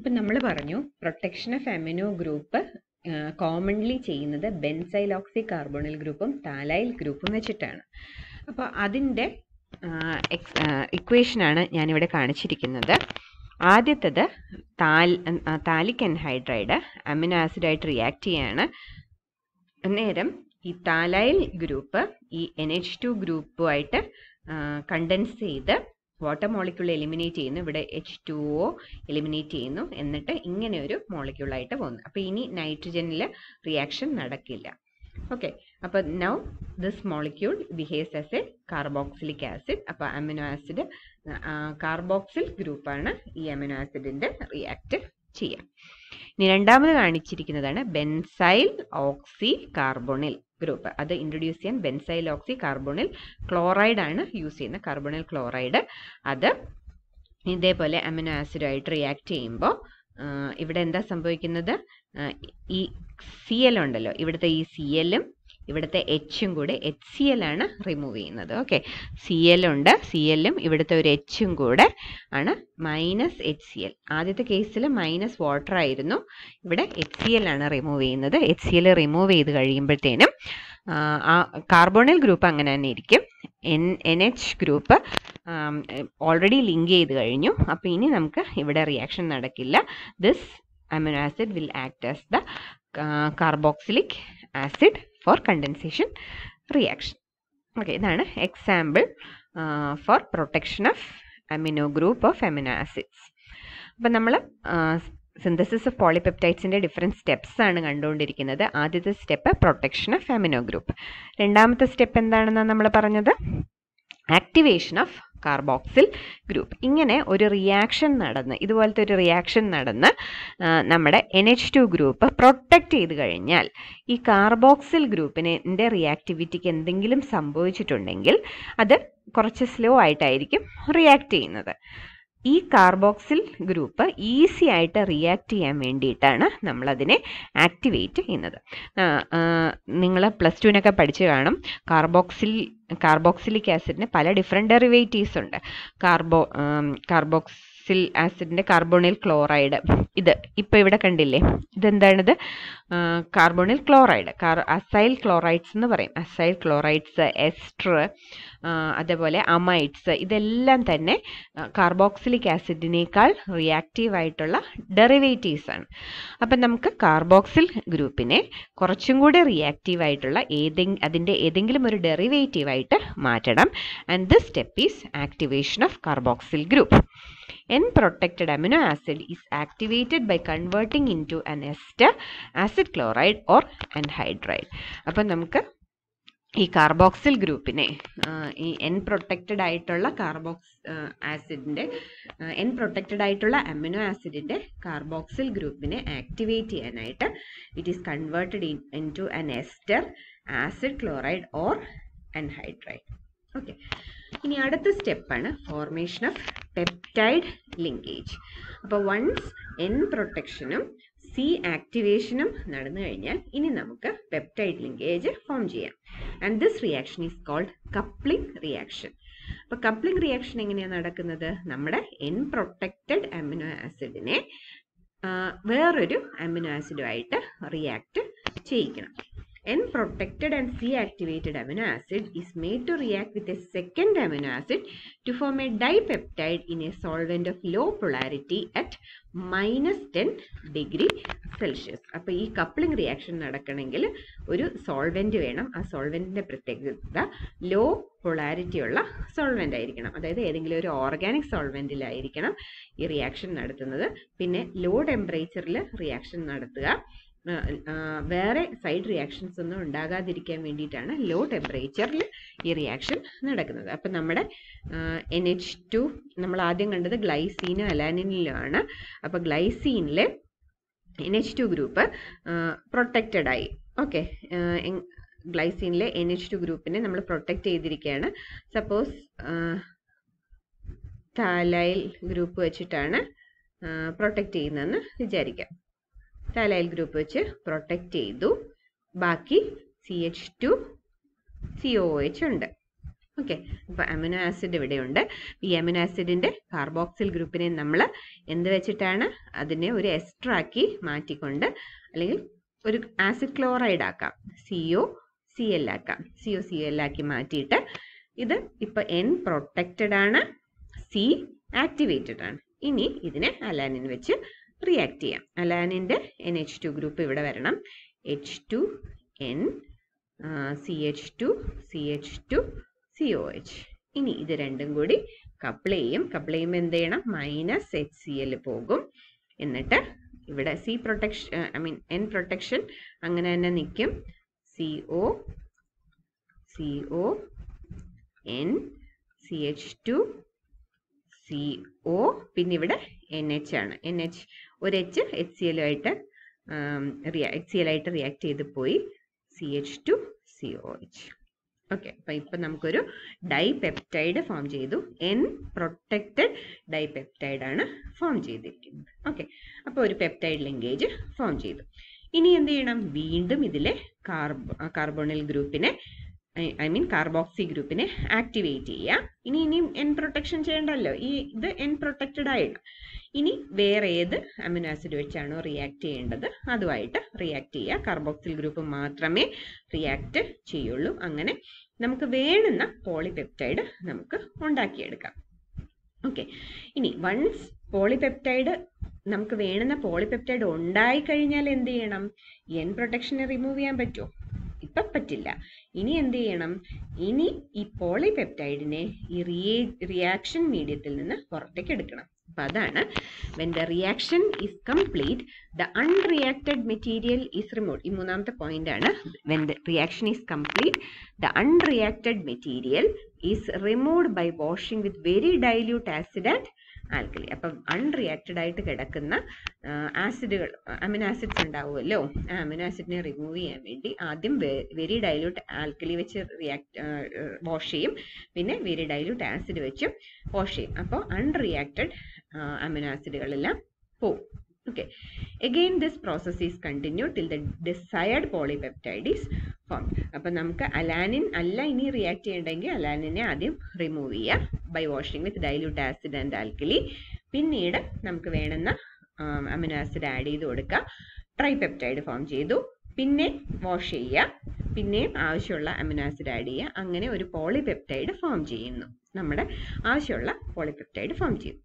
ഇപ്പം നമ്മൾ പറഞ്ഞു protection of amino group commonly ചെയ്യുന്നത് ബെൻസൈലോക്സി കാർബോണിൽ ഗ്രൂപ്പും താലൈൽ ഗ്രൂപ്പും വെച്ചിട്ടാണ് അപ്പോൾ അതിൻ്റെ ഇക്വേഷനാണ് ഞാനിവിടെ കാണിച്ചിരിക്കുന്നത് ആദ്യത്തത് താൽ താലിക് എൻഹൈഡ്രൈഡ് അമിനോ ആസിഡായിട്ട് റിയാക്ട് ചെയ്യാണ് അന്നേരം ഈ താലൈൽ ഗ്രൂപ്പ് ഈ എൻ എച്ച് ടു ഗ്രൂപ്പുമായിട്ട് കണ്ടൻസ് ചെയ്ത് വാട്ടർ മോളിക്യൂൾ എലിമിനേറ്റ് ചെയ്യുന്നു ഇവിടെ എച്ച് ടു ഒ എലിമിനേറ്റ് ചെയ്യുന്നു എന്നിട്ട് ഇങ്ങനെ ഒരു മോളിക്യൂളായിട്ട് പോകുന്നു അപ്പോൾ ഇനി നൈട്രജനിൽ റിയാക്ഷൻ നടക്കില്ല ഓക്കെ അപ്പോൾ now this molecule behaves as a carboxylic acid അപ്പോൾ അമിനോ ആസിഡ് കാർബോക്സിൽ ഗ്രൂപ്പാണ് ഈ അമിനോ ആസിഡിൻ്റെ റിയാക്ട് ചെയ്യുക ഇനി രണ്ടാമത് കാണിച്ചിരിക്കുന്നതാണ് ബെൻസൈൽ ഓക്സി കാർബോണിൽ ഗ്രൂപ്പ് അത് ഇൻട്രൊഡ്യൂസ് ചെയ്യാൻ ബെൻസൈൽ ഓക്സി കാർബോണിൽ ക്ലോറൈഡ് ആണ് യൂസ് ചെയ്യുന്നത് കാർബോണിൽ ക്ലോറൈഡ് അത് ഇതേപോലെ അമിനോ ആസിഡുമായിട്ട് റിയാക്ട് ചെയ്യുമ്പോൾ ഇവിടെ എന്താ സംഭവിക്കുന്നത് ഈ സി എൽ ഉണ്ടല്ലോ ഇവിടുത്തെ ഈ സി എല്ലും ഇവിടുത്തെ എച്ചും കൂടെ എച്ച് സി എൽ ആണ് റിമൂവ് ചെയ്യുന്നത് ഓക്കെ സി എൽ ഉണ്ട് സി എല്ലും ഇവിടുത്തെ ഒരു എച്ചും കൂടെ ആണ് മൈനസ് എച്ച് സി എൽ ആദ്യത്തെ കേസിൽ മൈനസ് വാട്ടർ ആയിരുന്നു ഇവിടെ എച്ച് സി എൽ ആണ് റിമൂവ് ചെയ്യുന്നത് എച്ച് സി എൽ റിമൂവ് ചെയ്ത് കഴിയുമ്പോഴത്തേനും ആ കാർബോണിൽ ഗ്രൂപ്പ് അങ്ങനെ തന്നെ ഇരിക്കും N N H group already link ചെയ്ത് കഴിഞ്ഞു അപ്പോൾ ഇനി നമുക്ക് ഇവിടെ റിയാക്ഷൻ നടക്കില്ല this amino acid will act as the carboxylic acid for condensation reaction okay ഇതാണ് example for protection of amino group of amino acids അപ്പം നമ്മൾ സിന്തസിസ് ഓഫ് പോളിപെപ്റ്റൈഡ്സിൻ്റെ ഡിഫറെൻറ്റ് സ്റ്റെപ്സ് ആണ് കണ്ടുകൊണ്ടിരിക്കുന്നത് ആദ്യത്തെ step protection of amino group രണ്ടാമത്തെ step എന്താണെന്നാണ് നമ്മൾ പറഞ്ഞത് ആക്ടിവേഷൻ ഓഫ് കാർബോക്സിൽ ഗ്രൂപ്പ് ഇങ്ങനെ ഒരു റിയാക്ഷൻ നടന്ന് ഇതുപോലത്തെ ഒരു റിയാക്ഷൻ നടന്ന് നമ്മുടെ N H two group protect ചെയ്ത് കഴിഞ്ഞാൽ ഈ കാർബോക്സിൽ ഗ്രൂപ്പിൻ്റെ റിയാക്ടിവിറ്റിക്ക് എന്തെങ്കിലും സംഭവിച്ചിട്ടുണ്ടെങ്കിൽ അത് കുറച്ച് സ്ലോ ആയിട്ടായിരിക്കും റിയാക്ട് ചെയ്യുന്നത് ഈ കാർബോക്സിൽ ഗ്രൂപ്പ് ഈസി ആയിട്ട് റിയാക്ട് ചെയ്യാൻ വേണ്ടിയിട്ടാണ് നമ്മളതിനെ ആക്ടിവേറ്റ് ചെയ്യുന്നത് നിങ്ങൾ പ്ലസ് ടുവിനൊക്കെ പഠിച്ചു കാണും കാർബോക്സിൽ കാർബോക്സിലിക് ആസിഡിന് പല ഡിഫറെൻറ്റ് ഡെറിവേറ്റീവ്സ് ഉണ്ട് കാർബോ കാർബോക്സിൽ ആസിഡിൻ്റെ കാർബോണിൽ ക്ലോറൈഡ് ഇത് ഇപ്പോൾ ഇവിടെ കണ്ടില്ലേ ഇതെന്താണിത് carbonyl chloride car acyl chlorides എന്ന് പറയും അസൈൽ ക്ലോറൈഡ്സ് എസ്റ്റർ അതേപോലെ അമൈഡ്സ് ഇതെല്ലാം തന്നെ കാർബോക്സിലിക് ആസിഡിനേക്കാൾ റിയാക്റ്റീവ് ആയിട്ടുള്ള ഡെറിവേറ്റീവ്സ് ആണ് അപ്പം നമുക്ക് കാർബോക്സിൽ ഗ്രൂപ്പിനെ കുറച്ചും കൂടി റിയാക്റ്റീവ് ആയിട്ടുള്ള ഏതെങ്കിലും അതിൻ്റെ ഏതെങ്കിലും ഒരു ഡെറിവേറ്റീവ് ആയിട്ട് മാറ്റണം and this step is activation of carboxyl group N-protected amino acid is activated by converting into an ester, acid chloride or anhydride. അപ്പം നമുക്ക് ഈ കാർബോക്സിൽ ഗ്രൂപ്പിനെ ഈ എൻ പ്രൊട്ടക്റ്റഡ് ആയിട്ടുള്ള കാർബോക്സ് ആസിഡിൻ്റെ എൻ പ്രൊട്ടക്റ്റഡ് ആയിട്ടുള്ള അമിനോ ആസിഡിൻ്റെ കാർബോക്സിൽ ഗ്രൂപ്പിനെ ആക്ടിവേറ്റ് ചെയ്യാനായിട്ട് it is converted into an ester acid chloride or anhydride okay ഇനി അടുത്ത സ്റ്റെപ്പാണ് ഫോർമേഷൻ ഓഫ് പെപ്റ്റൈഡ് ലിങ്കേജ് അപ്പോൾ വൺസ് എൻ പ്രൊട്ടക്ഷനും സി ആക്ടിവേഷനും നടന്നു കഴിഞ്ഞാൽ ഇനി നമുക്ക് പെപ്റ്റൈഡ് ലിങ്കേജ് ഫോം ചെയ്യാം and this reaction is called coupling reaction അപ്പോൾ കപ്ലിംഗ് റിയാക്ഷൻ എങ്ങനെയാണ് നടക്കുന്നത് നമ്മുടെ എൻ പ്രൊട്ടക്റ്റഡ് അമിനോ ആസിഡിനെ വേറൊരു അമിനോ ആസിഡുമായിട്ട് റിയാക്ട് ചെയ്യിക്കണം N protected and C activated amino acid is made to react with a second amino acid to form a dipeptide in a solvent of low polarity at minus 10 degree Celsius അപ്പോൾ ഈ coupling reaction നടക്കണമെങ്കിൽ ഒരു solvent വേണം ആ സോൾവെൻറ്റിൻ്റെ പ്രത്യേകത law polarity ഉള്ള solvent ആയിരിക്കണം അതായത് ഏതെങ്കിലും ഒരു ഓർഗാനിക് സോൾവെൻറ്റിലായിരിക്കണം ഈ റിയാക്ഷൻ നടത്തുന്നത് പിന്നെ ലോ ടെമ്പറേച്ചറിൽ റിയാക്ഷൻ നടത്തുക വേറെ സൈഡ് റിയാക്ഷൻസ് ഒന്നും ഉണ്ടാകാതിരിക്കാൻ വേണ്ടിയിട്ടാണ് ലോ ടെമ്പറേച്ചറിൽ ഈ റിയാക്ഷൻ നടക്കുന്നത് അപ്പം നമ്മുടെ എൻ എച്ച് ടു നമ്മൾ ആദ്യം കണ്ടത് ഗ്ലൈസീനും അലാനിനിലും ആണ് അപ്പോൾ ഗ്ലൈസീനിൽ N H two group protected ആയി ഓക്കെ ഗ്ലൈസീനിലെ എൻ എച്ച് ടു ഗ്രൂപ്പിനെ നമ്മൾ പ്രൊട്ടക്റ്റ് ചെയ്തിരിക്കുകയാണ് സപ്പോസ് താലൈൽ ഗ്രൂപ്പ് വെച്ചിട്ടാണ് പ്രൊട്ടക്റ്റ് ചെയ്യുന്നതെന്ന് വിചാരിക്കാം താലൈൽ ഗ്രൂപ്പ് വെച്ച് പ്രൊട്ടക്റ്റ് ചെയ്തു ബാക്കി C H two C O H ഉണ്ട് ഓക്കെ അപ്പോൾ അമിനോ ആസിഡ് ഇവിടെയുണ്ട് ഈ അമിനോ ആസിഡിൻ്റെ കാർബോക്സിൽ ഗ്രൂപ്പിനെ നമ്മൾ എന്ത് വെച്ചിട്ടാണ് അതിനെ ഒരു എസ്ട്രാക്കി മാറ്റിക്കൊണ്ട് അല്ലെങ്കിൽ ഒരു ആസിഡ് ക്ലോറൈഡ് ആക്കാം സി ഒ സി എൽ ആക്കാം സി ഒ സി എൽ ആക്കി മാറ്റിയിട്ട് ഇത് ഇപ്പോൾ എൻ പ്രൊട്ടക്റ്റഡ് ആണ് സി ആക്ടിവേറ്റഡ് ആണ് ഇനി ഇതിനെ അലാനിൻ വെച്ച് റിയാക്ട് ചെയ്യാം അലാനിൻ്റെ എൻ എച്ച് ടു ഗ്രൂപ്പ് ഇവിടെ വരണം H two N C H two C H two C O H ഇനി ഇത് രണ്ടും കൂടി കപ്പിൾ ചെയ്യും കപ്പിൾ ചെയ്യുമ്പോൾ എന്ത് ചെയ്യണം മൈനസ് എച്ച് സി എൽ പോകും എന്നിട്ട് ഇവിടെ C protection I mean N protection അങ്ങനെ തന്നെ നിൽക്കും C O C O N C H two C O പിന്നെ ഇവിടെ എൻ എച്ച് ആണ് എൻ എച്ച് ഒരു എച്ച് എച്ച് സി എല്ലുമായിട്ട് എച്ച് സി എല്ലായിട്ട് റിയാക്ട് ചെയ്ത് പോയി C H two C O H okay അപ്പം ഇപ്പം നമുക്കൊരു ഡൈപെപ്റ്റൈഡ് ഫോം ചെയ്തു എൻ പ്രൊട്ടക്റ്റഡ് ഡൈപെപ്റ്റൈഡ് ആണ് ഫോം ചെയ്തിരിക്കുന്നത് ഓക്കെ അപ്പോൾ ഒരു പെപ്റ്റൈഡ് ലിങ്കേജ് ഫോം ചെയ്തു ഇനി എന്ത് ചെയ്യണം വീണ്ടും ഇതിലെ കാർബ കാർബോണിൽ ഗ്രൂപ്പിനെ ഐ മീൻ കാർബോക്സി ഗ്രൂപ്പിനെ ആക്ടിവേറ്റ് ചെയ്യുക ഇനി ഇനിയും എൻ പ്രൊട്ടക്ഷൻ ചെയ്യണ്ടല്ലോ ഈ ഇത് എൻ പ്രൊട്ടക്റ്റഡ് ആയിട്ട് ഇനി വേറെ ഏത് അമിനോ ആസിഡ് വെച്ചാണോ റിയാക്ട് ചെയ്യേണ്ടത് അതുമായിട്ട് റിയാക്ട് ചെയ്യുക കാർബോക്സിൽ ഗ്രൂപ്പ് മാത്രമേ റിയാക്ട് ചെയ്യുള്ളൂ അങ്ങനെ നമുക്ക് വേണ്ടുന്ന പോളിപെപ്റ്റൈഡ് നമുക്ക് ഉണ്ടാക്കിയെടുക്കാം ഓക്കെ ഇനി വൺസ് പോളിപെപ്റ്റൈഡ് നമുക്ക് വേണ്ടുന്ന പോളിപെപ്റ്റൈഡ് ഉണ്ടായി കഴിഞ്ഞാൽ എന്ത് ചെയ്യണം എൻ പ്രൊട്ടക്ഷനെ റിമൂവ് ചെയ്യാൻ പറ്റുമോ ഇപ്പൊ പറ്റില്ല ഇനി എന്ത് ചെയ്യണം ഇനി ഈ പോളിപെപ്റ്റൈഡിനെ ഈ റിയേ റിയാക്ഷൻ മീഡിയത്തിൽ നിന്ന് പുറത്തേക്ക് എടുക്കണം അപ്പൊ അതാണ് when the reaction is complete the unreacted material is remove ഈ മൂന്നാമത്തെ പോയിന്റ് ആണ് when the reaction is complete the unreacted material is removed by washing with very dilute acid and alkali അപ്പം അൺറിയാക്റ്റഡ് ആയിട്ട് കിടക്കുന്ന ആസിഡുകൾ അമിനോ ആസിഡ്സ് ഉണ്ടാവുമല്ലോ ആ amino ആസിഡിനെ remove ചെയ്യാൻ വേണ്ടി ആദ്യം വെരി ഡൈല്യൂട്ട് ആൽക്കലി വെച്ച് റിയാക്ട് വാഷ് ചെയ്യും പിന്നെ വെരി ഡൈല്യൂട്ട് ആസിഡ് വെച്ച് വാഷ് ചെയ്യും അപ്പോൾ അൺറിയാക്റ്റഡ് അമിനോ ആസിഡുകളെല്ലാം പോവും okay again this process is continue till the desired polypeptide is form അപ്പം നമുക്ക് അലാനിൻ അല്ല ഇനി റിയാക്ട് ചെയ്യണമെങ്കിൽ അലാനിനെ ആദ്യം റിമൂവ് ചെയ്യുക by washing with dilute acid and alkali പിന്നീട് നമുക്ക് വേണ്ടുന്ന അമിനോ ആസിഡ് ആഡ് ചെയ്ത് കൊടുക്കുക ട്രൈപെപ്റ്റൈഡ് ഫോം ചെയ്തു പിന്നെ വാഷ് ചെയ്യുക പിന്നെയും ആവശ്യമുള്ള അമിനോ ആസിഡ് ആഡ് ചെയ്യുക അങ്ങനെ ഒരു പോളിപെപ്റ്റൈഡ് ഫോം ചെയ്യുന്നു നമ്മുടെ ആവശ്യമുള്ള പോളിപെപ്റ്റൈഡ് ഫോം ചെയ്തു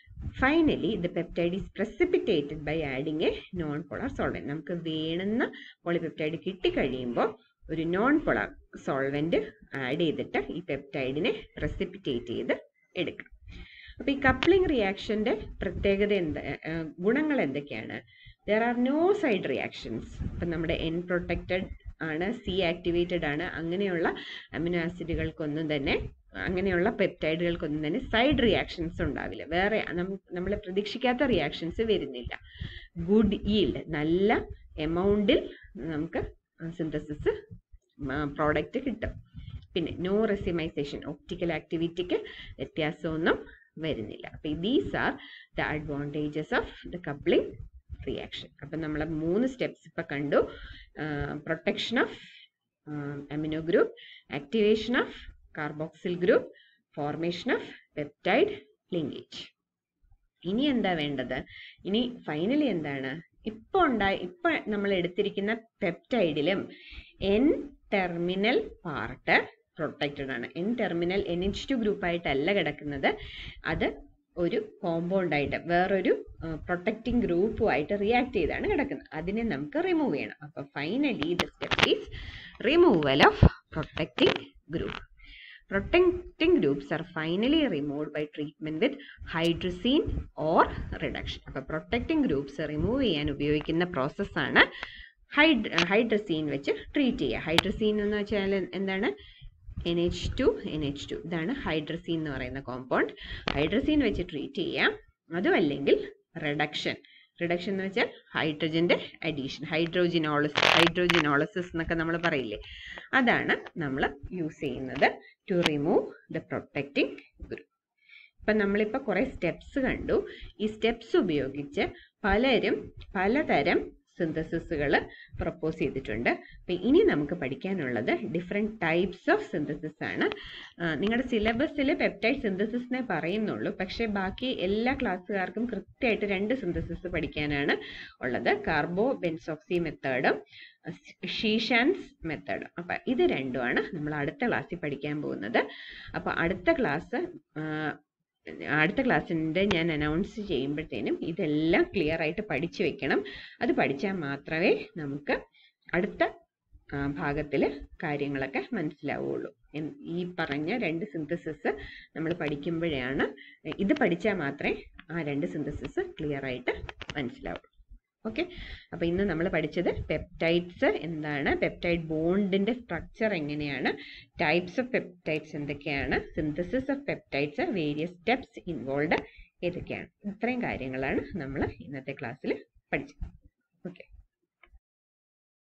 finally the peptide is precipitated by adding a non polar solvent നമുക്ക് വേണമെന്ന പോളിപെപ്റ്റൈഡ് കിട്ടിക്കഴിയുമ്പോൾ ഒരു നോൺ പോളാർ സോൾവെന്റ് ആഡ് ചെയ്തിട്ട് ഈ പെപ്റ്റൈഡിനെ പ്രസിപ്പിറ്റേറ്റ് ചെയ്ത് എടുക്കാം അപ്പോൾ ഈ കപ്ലിംഗ് റിയാക്ഷന്റെ പ്രത്യേകത എന്താ ഗുണങ്ങൾ എന്തൊക്കെയാണ് there are no side reactions ഇപ്പം നമ്മുടെ എൻ പ്രൊട്ടക്റ്റഡ് ആണ് സി ആക്ടിവേറ്റഡ് ആണ് അങ്ങനെയുള്ള അമിനോ ആസിഡുകൾക്കൊന്നും തന്നെ അങ്ങനെയുള്ള പെപ്റ്റൈഡുകൾക്കൊന്നും തന്നെ സൈഡ് റിയാക്ഷൻസ് ഉണ്ടാവില്ല വേറെ നമ്മൾ പ്രതീക്ഷിക്കാത്ത റിയാക്ഷൻസ് വരുന്നില്ല ഗുഡ് ഈൽഡ് നല്ല എമൗണ്ടിൽ നമുക്ക് സിന്തസിസ് പ്രോഡക്റ്റ് കിട്ടും പിന്നെ നോ റെസിമൈസേഷൻ ഒപ്റ്റിക്കൽ ആക്ടിവിറ്റിക്ക് വ്യത്യാസമൊന്നും വരുന്നില്ല അപ്പം these are the advantages of the coupling reaction അപ്പം നമ്മൾ മൂന്ന് സ്റ്റെപ്സ് ഇപ്പം കണ്ടു protection of amino group activation of carboxyl group formation of peptide linkage ഇനി എന്താ വേണ്ടത് ഇനി ഫൈനലി എന്താണ് ഇപ്പോൾ ഉണ്ടായി ഇപ്പൊ നമ്മൾ എടുത്തിരിക്കുന്ന പെപ്റ്റൈഡിലും എൻ ടെർമിനൽ പാർട്ട് പ്രൊട്ടക്റ്റഡ് ആണ് N terminal N H two ഗ്രൂപ്പായിട്ടല്ല കിടക്കുന്നത് അത് ഒരു കോമ്പൗണ്ട് ആയിട്ട് വേറൊരു പ്രൊട്ടക്റ്റിംഗ് ഗ്രൂപ്പുമായിട്ട് റിയാക്ട് ചെയ്താണ് കിടക്കുന്നത് അതിനെ നമുക്ക് റിമൂവ് ചെയ്യണം അപ്പൊ finally the step is removal of protecting group protecting groups are finally removed by treatment with hydrazine or reduction അപ്പോൾ പ്രൊട്ടക്റ്റിംഗ് ഗ്രൂപ്പ്സ് റിമൂവ് ചെയ്യാൻ ഉപയോഗിക്കുന്ന പ്രോസസ്സാണ് ഹൈഡ് ഹൈഡ്രസീൻ വെച്ച് ട്രീറ്റ് ചെയ്യുക ഹൈഡ്രസീൻ എന്ന് വെച്ചാൽ എന്താണ് N H two N H two ഇതാണ് ഹൈഡ്രസീൻ എന്ന് പറയുന്ന കോമ്പൗണ്ട് ഹൈഡ്രസീൻ വെച്ച് ട്രീറ്റ് ചെയ്യാം അതും അല്ലെങ്കിൽ റിഡക്ഷൻ റിഡക്ഷൻ എന്ന് വെച്ചാൽ ഹൈഡ്രജന്റെ അഡീഷൻ ഹൈഡ്രോജിനോളസ് ഹൈഡ്രോജിനോളസിസ് എന്നൊക്കെ നമ്മൾ പറയില്ലേ അതാണ് നമ്മൾ യൂസ് ചെയ്യുന്നത് to remove the protecting group ഇപ്പം നമ്മളിപ്പോൾ കുറേ സ്റ്റെപ്സ് കണ്ടു ഈ സ്റ്റെപ്സ് ഉപയോഗിച്ച് പലരും പലതരം സിന്തസിസുകൾ പ്രപ്പോസ് ചെയ്തിട്ടുണ്ട് അപ്പം ഇനി നമുക്ക് പഠിക്കാനുള്ളത് ഡിഫറെൻറ്റ് ടൈപ്സ് ഓഫ് സിന്തസിസ് ആണ് നിങ്ങളുടെ സിലബസിൽ പെപ്റ്റൈഡ് സിന്തസിസിനെ പറയുന്നുള്ളൂ പക്ഷേ ബാക്കി എല്ലാ ക്ലാസ്സുകാർക്കും കൃത്യമായിട്ട് രണ്ട് സിന്തസിസ് പഠിക്കാനാണ് ഉള്ളത് കാർബോ ബെൻസോക്സി മെത്തേഡും ഷീഷാൻസ് മെത്തേഡും അപ്പം ഇത് രണ്ടുമാണ് നമ്മൾ അടുത്ത ക്ലാസ്സിൽ പഠിക്കാൻ പോകുന്നത് അപ്പോൾ അടുത്ത ക്ലാസ് അടുത്ത ക്ലാസ്സിൻ്റെ ഞാൻ അനൗൺസ് ചെയ്യുമ്പോഴത്തേനും ഇതെല്ലാം ക്ലിയർ ആയിട്ട് പഠിച്ചു വെക്കണം അത് പഠിച്ചാൽ മാത്രമേ നമുക്ക് അടുത്ത ഭാഗത്തിൽ കാര്യങ്ങളൊക്കെ മനസ്സിലാവുള്ളൂ ഈ പറഞ്ഞ രണ്ട് സിന്തസിസ് നമ്മൾ പഠിക്കുമ്പോഴാണ് ഇത് പഠിച്ചാൽ മാത്രമേ ആ രണ്ട് സിന്തസിസ് ക്ലിയർ ആയിട്ട് മനസ്സിലാവുള്ളൂ ഓക്കെ അപ്പോൾ ഇന്ന് നമ്മൾ പഠിച്ചത് പെപ്റ്റൈഡ്സ് എന്താണ് പെപ്റ്റൈഡ് ബോണ്ടിന്റെ സ്ട്രക്ചർ എങ്ങനെയാണ് ടൈപ്സ് ഓഫ് പെപ്റ്റൈഡ്സ് എന്തൊക്കെയാണ് synthesis of peptides various steps involve ഏതൊക്കെയാണ് ഇത്രയും കാര്യങ്ങളാണ് നമ്മൾ ഇന്നത്തെ ക്ലാസ്സിൽ പഠിച്ചത് ഓക്കെ